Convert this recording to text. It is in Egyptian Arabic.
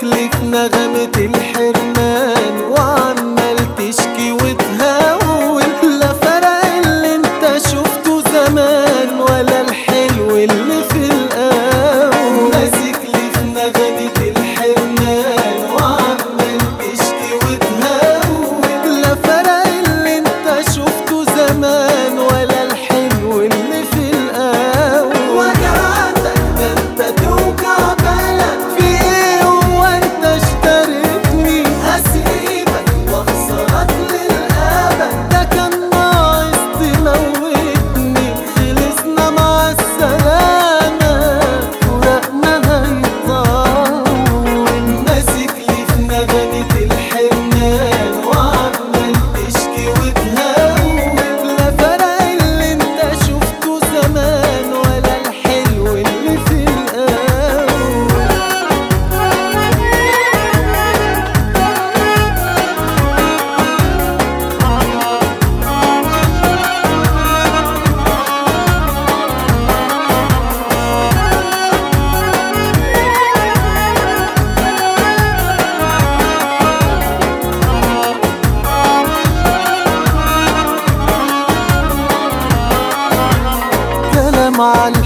لي في نغمة الحرمان وعمال تشكي وتهون لا فرق اللي انت شفته زمان ولا الحلو اللي في الأول ماسك لي في نغمة الحرمان وعمال تشكي وتهون لا فرق اللي انت شفته زمان ولا الحلو اللي في الأول وجعتك ده انت توجع بالك في ايه هو انت اشتريتني هسيبك واخسرك للأبد ده كان ناقص تموتني خلصنا مع السلامة ورقنا هيطول ماسك لي في نغمة الحرمان وعمال تشكي وتهون لا فرق اللي انت شفته زمان ولا الحلو اللي في الأول كلام على